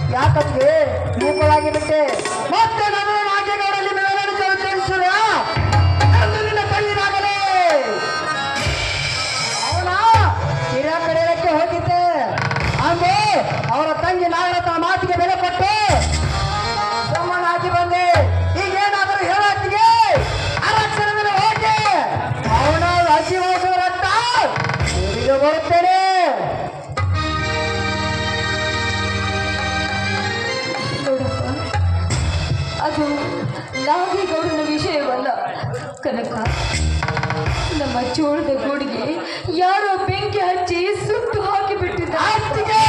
ಯಾಕಂದ್ರೆ ಮೂಕವಾಗಿ ಬಿಟ್ಟೆ ಮತ್ತೆ ನಾನು ನಾಗೇಗೌಡಲ್ಲಿ ಮೆರವಣಿಗೆ ತಿಳಿಸಿದ ನಿನ್ನ ಕೈಯಿನಾಗಲೇ ಅವನ ಹಿರಿಯ ಕಡೆಯಕ್ಕೆ ಹೋಗಿದ್ದೆ ಅಂದು ಅವರ ತಂಗಿ ನಾಗರತ್ನ ಮಾತಿಗೆ ಬೆಲೆ ಕೊಟ್ಟು ಸುಮ್ಮನಾಗಿ ಬಂದೆ ಈಗೇನಾದರೂ ಹೇಳತ್ತಿಗೆ ಅರಕ್ಷಣ ಮೇಲೆ ಹೋಗಿ ಅವನ ಹಸಿ ಹೋಗುವ ರಕ್ತ ಊರಿಗೆ ಬರುತ್ತೇನೆ ನೋಡಪ್ಪ ಅದು ನಾಗೇಗೌಡನ ವಿಷಯವಲ್ಲ ಕನಕ ನಮ್ಮ ಚೋಳದ ಗೂಡಿಗೆ ಯಾರೋ ಬೆಂಕಿ ಹಚ್ಚಿ ಸುಟ್ಟು ಹಾಕಿಬಿಟ್ಟಿದ್ದಾರೆ ಅತ್ತಿಗೆ!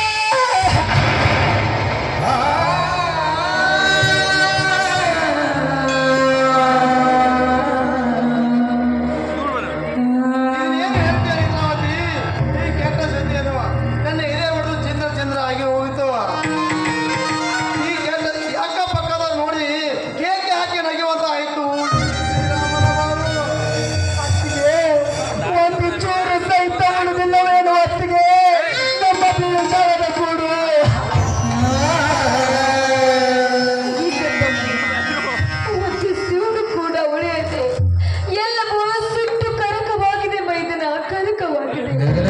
ನೀನೇನು ಹೇಳ್ತೀಯ ಲೀಲಾವತಿ? ಈ ಕೆಟ್ಟ ಸುದ್ದಿಯನ್ನು ನನ್ನ ಹಿರಿಯ ಹೊಡೆದು ಚಂದ್ರ ಚಂದ್ರ ಆಗಿ ಹೋಗಿತ್ತು ಈ ಕೆಟ್ಟ ಈ ಅಕ್ಕಪಕ್ಕದ ನೋಡಿ ಕೇಕೆ ಹಾಕಿ ನಗೆಯುವಂತ ಆಯ್ತು ಶ್ರೀರಾಮನವರು. ಅತ್ತಿಗೆ, ಒಂದು ಚೂರು ಸಹಿತ ಉಳಿದಿಲ್ಲವೇನು ಅತ್ತಿಗೆ ನಮ್ಮ ಬೀಳಸಾರದ ಕೂಡು ಮತ್ತು ಸೂರು ಕೂಡ ಉಳಿಯದೆ ಎಲ್ಲವೂ ಸುಟ್ಟು ಕರಕವಾಗಿದೆ ಮೈದನ ಕರಕವಾಗಿದೆ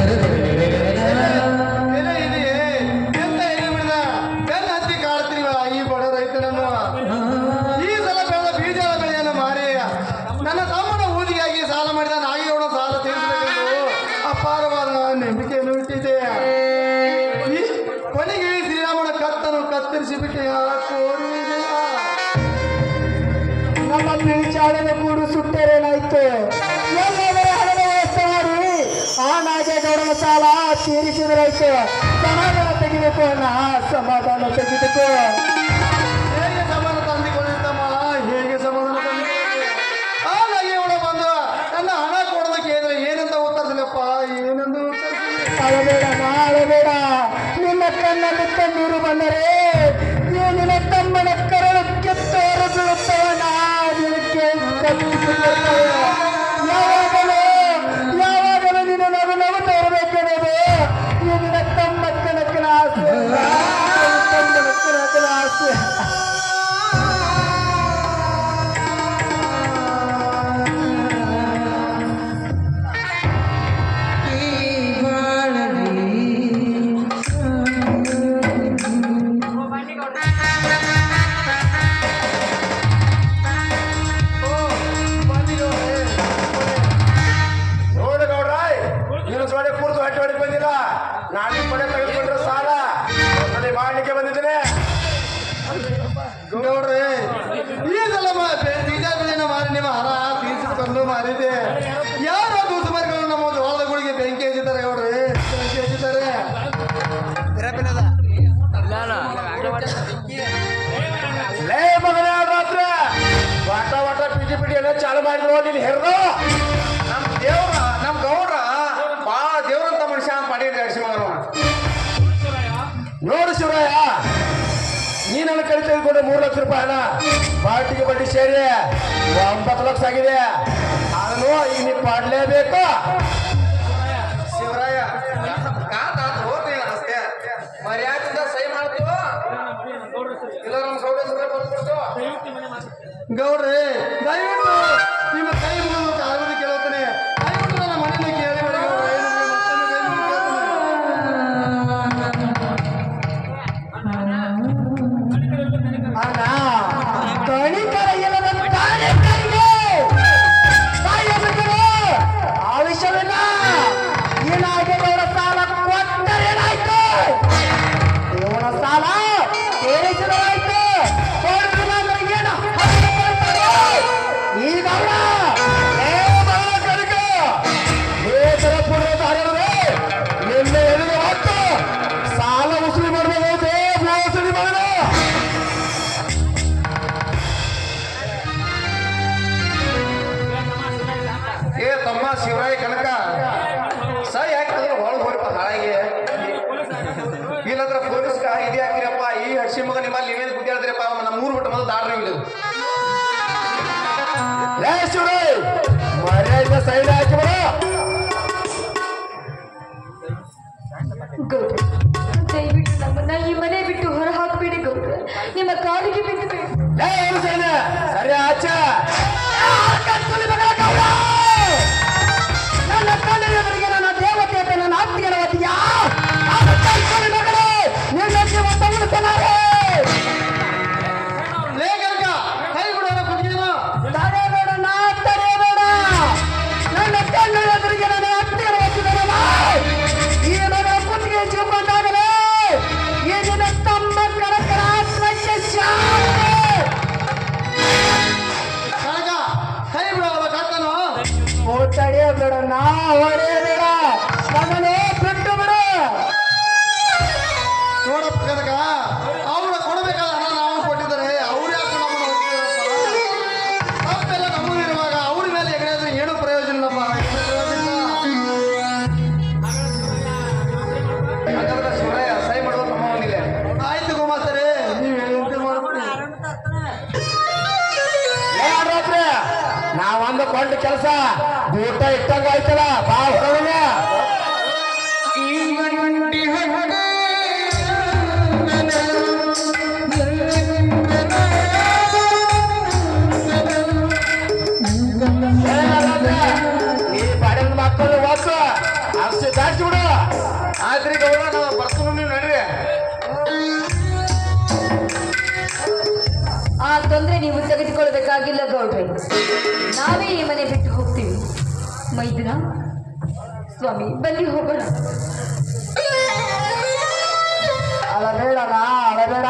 ಬೆಲೆ ಇದೆಯೇ? ಎಂತ ಎಲೆ ಬಿಡದ? ಬೆನ್ನ ಹತ್ತಿ ಕಾಡ್ತೀವ ಈ ಬಡ ರೈತನನ್ನು ಈ ಸಲ ಬೆಳೆದ ಬೀಜದ ಬೆಳೆಯನ್ನು ಮಾರಿ ನನ್ನ ತಮ್ಮನ ಊದಿಗಾಗಿ ಸಾಲ ಮಾಡಿದ ನಾಗೇಗೌಡ ಸಾಲ ತೀರಿಸಬೇಕೆಂದು ಅಪಾರವಾದ ನಂಬಿಕೆಯನ್ನು ಇಟ್ಟಿದೆ ಈ ಕೊನೆಗೆ ಶ್ರೀರಾಮನ ಕತ್ತನ್ನು ಕತ್ತರಿಸಿ ಬಿಟ್ಟೆಯ ಕೋರಿದೆಯ ನಮ್ಮ ಬೀಳಸಾರದ ಕೂಡು ಸುಟ್ಟೇರೇನಾಯ್ತು ಎಲ್ಲವೇ ಹಣದ ವ್ಯವಸ್ಥೆ ಮಾಡಿ ಆ ನಾಗೇಗೌಡನ ಸಾಲ ತೀರಿಸಿದ್ರಾಯ್ತು ಸಮಾಧಾನ ತೆಗಿಬೇಕು ಅಣ್ಣ ಸಮಾಧಾನ ತೆಗಿಬೇಕು ಹೇಗೆ ಸಮಾನ ತಂದುಕೊಂಡಿದ್ದಮ್ಮ ಹೇಗೆ ಸಮಾಧಾನ ತಂದುಕೊಳ್ಳಿ ಆ ನಾಗೇಗೌಡ ಬಂದು ನನ್ನ ಹಣ ಕೊಡೋದ ಕೇಳಿದ್ರೆ ಏನಂತ ಉತ್ತರಿಸಲಪ್ಪ ಏನೆಂದು ಉತ್ತರಿಸಲಿ ಅಳಬೇಡ ಅಳಬೇಡ ನಿನ್ನ ಕಣ್ಣಲ್ಲಿ ಕಣ್ಣೀರು ಬಂದರೆ ಈ ನಿನ್ನ ತಮ್ಮನ ಕರಳು ಕೆತ್ತವರು ಬೀಳುತ್ತವನ ಅದಕ್ಕೆ ಕತ್ತಿಕೊಳ್ಳುತ್ತವೆ. ಯಾವಾಗಲೂ ಯಾವಾಗಲೂ ನಿನ್ನ ನಗು ನಗು ತೋರಬೇಕೆನ್ನೋದು ಈ ನಿನ್ನ ತಮ್ಮ ಕನಕನ ಆಸೆ ತಮ್ಮನ ಕನಕನ ಆಸೆ ನೋಡು ಗೌಡ್ರಾಯ್ ನೀನು ಸೊಡೆ ಕೂರ್ತು ಹಟ್ಟಿ ಹೊಡಿಕ್ ಬಂದಿಲ್ಲ ನಾನು ನಿಮ್ಮ ಮನೆ ತೆಗೆದುಕೊಂಡ್ರೆ ಸಾಲ ಒಂದ್ಸಲಿ ಮಾಡ್ಲಿಕ್ಕೆ ಬಂದಿದ್ದೇನೆ ಗೌಡ್ರೆ ಈ ಸಲ ಮ- ಬೆ- ಬೀಜ ಬೆಳೆನ ಮಾರಿ ನಿಮ್ಮ ಹರ ತೀರಿಸಿಕೊಂಡು ಮಾರಿದೆ ಯಾರ ದೂಸುಮರಿಗಳು ನಮ್ಮ ಒಂದು ಹೊಲದ ಗುಳಿಗೆ ಬೆಂಕಿ ಹಚ್ಚಿದ್ದಾರೆ ಗೌಡ್ರೆ ಬೆಂಕಿ ಹಚ್ಚಿದ್ದಾರೆ ಲೇ ಮಗನೇ ರಾತ್ರಿ ವಾಟ ವಾಟ ಪಿಟಿ ಪಿಟಿ ಎಲ್ಲ ಚಾಲು ಮಾಡಿದ್ರು ನೀನು ಹೆರ್ದು ನಮ್ಮ ದೇವ್ರ ನಮ್ಮ ಗೌಡ್ರ ಭಾಳ ದೇವ್ರಂತ ಮನುಷ್ಯ ಮಾಡಿ ನಡೆಸಿ ಮಗನು ನೋಡು ಶಿವರಾಯ ನೀ ನನ್ನ ಕೈ ತೆಗೆದುಕೊಂಡೆ ಮೂರು ಲಕ್ಷ ರೂಪಾಯಿ ಹಣ ಪಾರ್ಟಿಗೆ ಬಡ್ಡಿ ಸೇರಿ ಒಂಬತ್ತು ಲಕ್ಷ ಆಗಿದೆ ಅದನ್ನು ಈಗ ನೀವು ಪಾಡ್ಲೇಬೇಕು ಶಿವರಾಯ ಕಾತ ಹೋಗ್ರಿ ಅಷ್ಟೇ ಮರ್ಯಾದಿಂದ ಸಹಿ ಮಾಡ್ತು ಇಲ್ಲ ನಮ್ಮ ಗೌಡ ಹೆಸರೇ ಬರ್ಕೊಡ್ತು ಗೌಡ್ರಿ ದಯವಿಟ್ಟು ನಿಮ್ಮ ಕೈ ಮುಗಿದು ಕಾಲುವುದು ಕೇಳುತ್ತೇನೆ ದಯವಿಟ್ಟು ನನ್ನ ಮನೆಯಲ್ಲಿ ಕೇಳಿ ಬಿಡಿ ಗೌಡ್ರೆ. ನಿಮಗೆ ಮತ್ತೊಮ್ಮೆ ಕೈ ಮುಗಿದು ಕೇಳ್ತೇನೆ. ಅಣ್ಣ ಗಣಿತರ ಇಲ್ಲದ ತಾಳಿಕರಿಗೆ ಸಾಯಬೇಕು ಆവശ്ಯವಿಲ್ಲ ಈ ನಾಗೇಗೌಡ ಸಾಲ ಕೊಟ್ಟರೇನಾಯ್ತು ಇವನ ಸಾಲ ತೀರಿಸಿದರಾಯ್ತು ಕೊಡ್ಲಿಲ್ಲ ಅಂದ್ರೆ ಏನು ಹಕ್ಕು ಕೊಡ್ತಾರೆ? ಈಗ ಅವನ ಏ ಮಗಳ ಕನಕ, ನೇತರ ಪುಣ್ಯದ ಹರಿಯದೆ ನಿನ್ನೆ ಎದುರು ಹೊತ್ತು ಸಾಲ ವಸೂಲಿ ಮಾಡಬೇಕು ವಸೂಲಿ ಮಾಡಲು ಏ ತಮ್ಮ ಶಿವರಾಯ ಕನಕ ಸಹಿ ಹಾಕಿದ್ರೆ ಹೊಳ ಹೋರಿಪ್ಪ ಹಾಳಾಗಿ ಇಲ್ಲಂದ್ರೆ ಪೊಲೀಸ್ ಇದು ಹಾಕಿರಪ್ಪ ಈ ಹಡ್ಸಿ ಮಗ ನಿಮ್ಮಲ್ಲಿ ನೀವೇನು ಗುದ್ದಾಡಿದ್ರಪ್ಪ ನಮ್ಮ ಮೂರು ಬಿಟ್ಟು ಮೊದಲು ದಾಡ್ರಿ ಇದು ಲೇ ಶಿವರೇ ಮರ್ಯಾದೆ ಸೈಡ್ ಹಾಕಿ ಬರೋ ಗೌಡ್ರೆ ದಯವಿಟ್ಟು ನಮ್ಮನ್ನ ಈ ಮನೆ ಬಿಟ್ಟು ಹೊರ ಹಾಕ ಹೊಡೆಯಬೇಡ ನಾ ಹೊಡೆಯಬೇಡ ನನ್ನನ್ನು ಬಿಟ್ಟು ಬಿಡು ನೋಡಪ್ಪ ಕನಕ ಅವ್ರ ಕೊಡಬೇಕಾದ ಹಣ ನಾವು ಕೊಟ್ಟಿದ್ದಾರೆ ಅವ್ರು ಯಾಕೆ ನಮ್ಮನ್ನು ಹೊಡ್ತಿದಾರಪ್ಪ? ತಪ್ಪೆಲ್ಲ ನಮ್ಮದಿರುವಾಗ ಅವ್ರ ಮೇಲೆ ಎಗರಿದ್ರೆ ಏನು ಪ್ರಯೋಜನ ಇಲ್ಲಪ್ಪ ಏನು ಪ್ರಯೋಜನ ಇಲ್ಲ. ಹಾಗಾದ್ರೆ ಶಿವರಾಯ ಸಹಿ ಮಾಡುವ ತಮ್ಮ ಒಂದಿಲ್ಲ ಆಯ್ತು ಗೋಮಾಸ್ತರೇ ನೀವು ಹೇಳಿದಂತೆ ಮಾಡ್ಬಿಡಿ ಏ ರಾತ್ರಿ ನಾವೊಂದು ಕೊಂಡ ಕೆಲಸ ಊಟ ಇಟ್ಟಂಗ ಆಯ್ತಲ್ಲ ಬಾ ಹೊರಡುವ ಏ ರಾತ್ರಿ, ಈ ಬಾಡಿನ ಮಕ್ಕಳು ಒತ್ತು ಅರ್ಸಿ ದಾಟ್ಸಿ ಬಿಡು ಆದ್ರಿ ಗೌಡ ನಾವು ಬರ್ತೀವಿ ನೀವು ನಡ್ರಿ ಆ ತೊಂದರೆ ನೀವು ತೆಗೆದುಕೊಳ್ಬೇಕಾಗಿಲ್ಲ ಗೌಡ್ರೆ ನಾವೇ ಈ ಮನೆ ಬಿಟ್ಟು ಹೋಗ್ತೀವಿ ಮೈದಿನ ಸ್ವಾಮಿ ಬನ್ನಿ ಹೋಗೋಣ ಅಳಬೇಡ ನಾ ಅಳಬೇಡ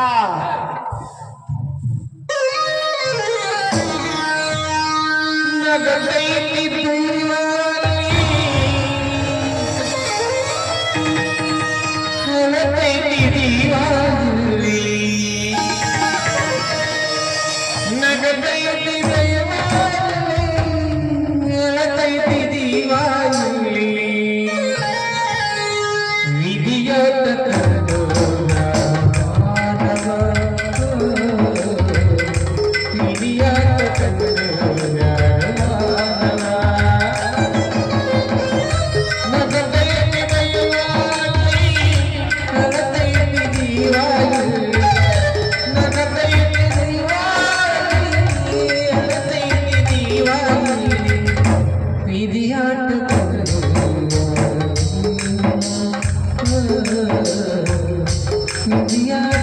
ವಿಧಿಯಾಟ